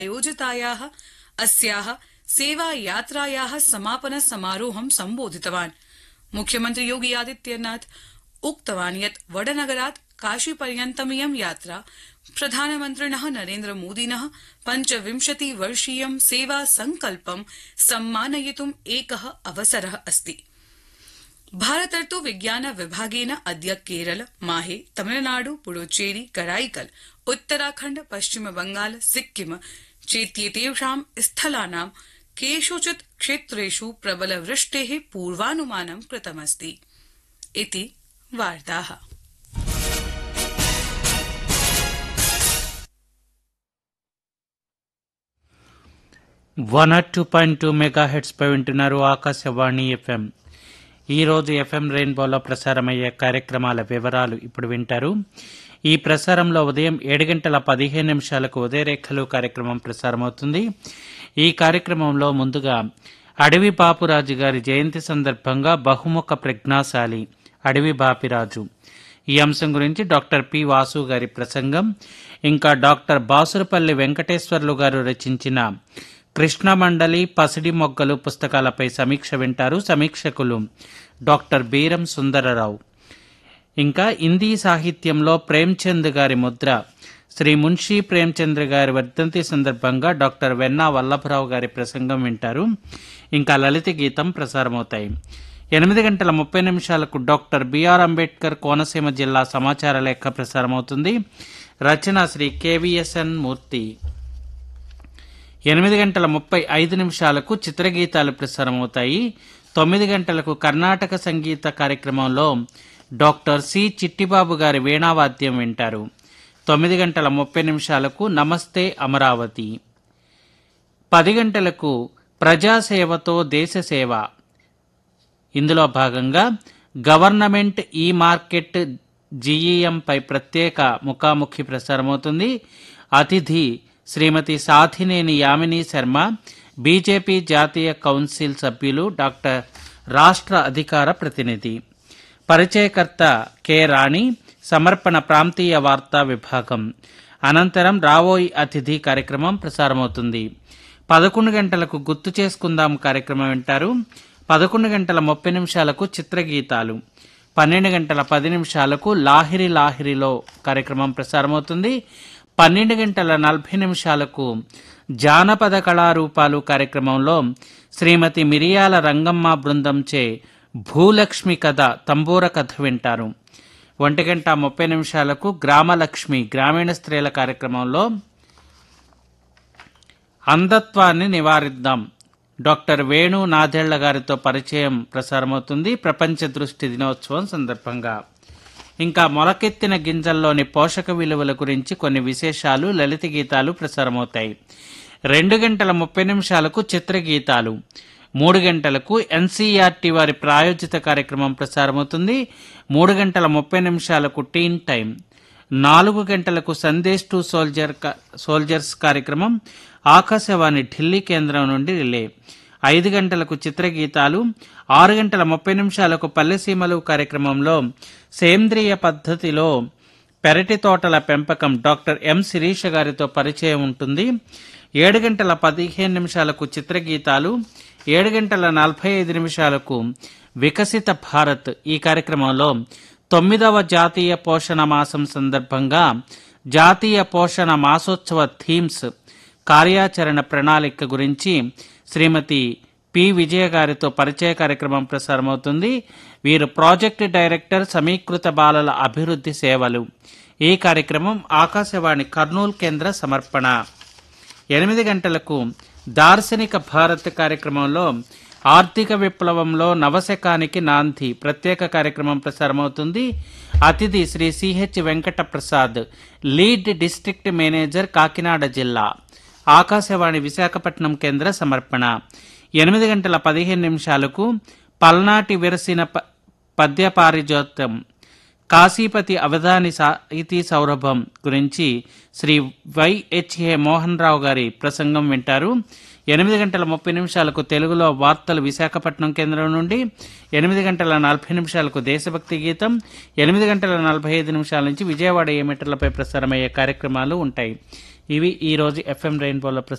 आयोजितायाः अस्याः सेवायात्रायाः समापन समारोहं सम्बोधितवान् मुख्यमन्त्री योगी आदित्यनाथ उक्तवान् यत् वडनगरात् काशीपर्यन्तमियं यात्रा प्रधानमन्त्रिणः नरेन्द्र मोदिनः पञ्चविंशति वर्षीयं सेवा संकल्पं सम्मानयितुम् एकः अवसरः अस्ति भारतर्तु विज्ञान विभागेन अद्य केरल माहे तमिलनाडु पुडुचेरी कराईकल उत्तराखण्ड पश्चिम बंगाल सिक्किम चेत्येतेषां स्थलानां केषुचित् क्षेत्रेषु प्रबलवृष्टेः पूर्वानुमानं कृतमस्ति इति वार्ताः one R two point two megahertz పై వింటున్నారు ఆకాశవాణి ఎఫ్ఎం ఈరోజు ఎఫ్ఎం రెయిన్బోలో ప్రసారమయ్యే కార్యక్రమాల వివరాలు ఇప్పుడు వింటారు ఈ ప్రసారంలో ఉదయం ఏడు గంటల పదిహేను నిమిషాలకు ఉదయరేఖలు కార్యక్రమం ప్రసారమవుతుంది ఈ కార్యక్రమంలో ముందుగా అడవి బాపురాజు గారి జయంతి సందర్భంగా బహుముఖ ప్రజ్ఞాశాలి అడవి బాపిరాజు ఈ అంశం గురించి డాక్టర్ పి వాసు గారి ప్రసంగం ఇంకా డాక్టర్ బాసురపల్లి వెంకటేశ్వర్లు గారు రచించిన కృష్ణమండలి పసిడి మొగ్గలు పుస్తకాలపై సమీక్ష వింటారు సమీక్షకులు డాక్టర్ బీరం సుందరరావు ఇంకా హిందీ సాహిత్యంలో ప్రేమ్చంద్ గారి ముద్ర శ్రీ మున్షీ ప్రేమ్చంద్ర గారి వర్ధంతి సందర్భంగా డాక్టర్ వెన్నా వల్లభరావు గారి ప్రసంగం వింటారు ఇంకా లలిత గీతం ప్రసారమవుతాయి ఎనిమిది గంటల ముప్పై నిమిషాలకు డాక్టర్ బిఆర్ అంబేద్కర్ కోనసీమ జిల్లా సమాచార లేఖ ప్రసారమవుతుంది రచన శ్రీ కేవీఎస్ఎన్ మూర్తి ఎనిమిది గంటల ముప్పై ఐదు నిమిషాలకు చిత్రగీతాలు ప్రసారమవుతాయి తొమ్మిది గంటలకు కర్ణాటక సంగీత కార్యక్రమంలో డాక్టర్ సి చిట్టిబాబు గారి వీణావాద్యం వింటారు తొమ్మిది గంటల ముప్పై నిమిషాలకు నమస్తే అమరావతి పది గంటలకు ప్రజాసేవతో దేశ సేవ ఇందులో భాగంగా గవర్నమెంట్ ఈ మార్కెట్ జీఈఎంపై ప్రత్యేక ముఖాముఖి ప్రసారమవుతుంది అతిథి శ్రీమతి సాథినేని యామిని శర్మ బీజేపీ జాతీయ కౌన్సిల్ సభ్యులు డాక్టర్ రాష్ట్ర అధికార ప్రతినిధి పరిచయకర్త కె రాణి సమర్పణ ప్రాంతీయ వార్తా విభాగం అనంతరం రావోయి అతిథి కార్యక్రమం ప్రసారమవుతుంది పదకొండు గంటలకు గుర్తు చేసుకుందాం కార్యక్రమం వింటారు పదకొండు గంటల ముప్పై నిమిషాలకు చిత్రగీతాలు పన్నెండు గంటల పది నిమిషాలకు లాహిరి లాహిరిలో కార్యక్రమం ప్రసారమవుతుంది పన్నెండు గంటల నలభై నిమిషాలకు జానపద కళారూపాలు కార్యక్రమంలో శ్రీమతి మిరియాల రంగమ్మ బృందంచే భూలక్ష్మి కథ తంబూర కథ వింటారు ఒంటి గంట ముప్పై నిమిషాలకు గ్రామలక్ష్మి గ్రామీణ స్త్రీల కార్యక్రమంలో అంధత్వాన్ని నివారిద్దాం డాక్టర్ వేణు నాదెళ్ల గారితో పరిచయం ప్రసారమవుతుంది ప్రపంచ దృష్టి దినోత్సవం సందర్భంగా ఇంకా మొలకెత్తిన గింజల్లోని పోషక విలువల గురించి కొన్ని విశేషాలు లలిత గీతాలు ప్రసారమవుతాయి రెండు గంటల ముప్పై నిమిషాలకు చిత్రగీతాలు మూడు గంటలకు ఎన్సీఆర్టీ వారి ప్రాయోజిత కార్యక్రమం ప్రసారమవుతుంది మూడు గంటల ముప్పై నిమిషాలకు టీన్ టైం నాలుగు గంటలకు సందేశ్ టు సోల్జర్ సోల్జర్స్ కార్యక్రమం ఆకాశవాణి ఢిల్లీ కేంద్రం నుండి రిలే ఐదు గంటలకు చిత్రగీతాలు ఆరు గంటల ముప్పై నిమిషాలకు పల్లెసీమలు కార్యక్రమంలో సేంద్రియ పద్ధతిలో పెరటి తోటల పెంపకం డాక్టర్ ఎం శిరీష గారితో పరిచయం ఉంటుంది ఏడు గంటల పదిహేను నిమిషాలకు చిత్రగీతాలు ఏడు గంటల నలభై ఐదు నిమిషాలకు వికసిత భారత్ ఈ కార్యక్రమంలో తొమ్మిదవ జాతీయ పోషణ మాసం సందర్భంగా జాతీయ పోషణ మాసోత్సవ థీమ్స్ కార్యాచరణ ప్రణాళిక గురించి శ్రీమతి పి విజయ గారితో పరిచయ కార్యక్రమం ప్రసారమవుతుంది వీరు ప్రాజెక్టు డైరెక్టర్ సమీకృత బాలల అభివృద్ధి సేవలు ఈ కార్యక్రమం ఆకాశవాణి కర్నూలు కేంద్ర సమర్పణ ఎనిమిది గంటలకు దార్శనిక భారత్ కార్యక్రమంలో ఆర్థిక విప్లవంలో నవశకానికి నాంది ప్రత్యేక కార్యక్రమం ప్రసారమవుతుంది అతిథి Sri CH Venkata Prasad lead district manager Kakinada జిల్లా ఆకాశవాణి విశాఖపట్నం కేంద్ర సమర్పణ ఎనిమిది గంటల పదిహేను నిమిషాలకు పల్నాటి విరసిన ప- పద్య పారిజోత్యం కాశీపతి అవధాని సాహితీ సౌరభం గురించి శ్రీ వైహెచ్ఏ మోహన్ రావు గారి ప్రసంగం వింటారు ఎనిమిది గంటల ముప్పై నిమిషాలకు తెలుగులో వార్తలు విశాఖపట్నం కేంద్రం నుండి ఎనిమిది గంటల నలభై నిమిషాలకు దేశభక్తి గీతం ఎనిమిది గంటల నలభై ఐదు నిమిషాల నుంచి విజయవాడ ఏ మీటర్లపై ప్రసారమయ్యే కార్యక్రమాలు ఉంటాయి ఇవి ఈ రోజు ఎఫ్ఎం రెయిన్బోలో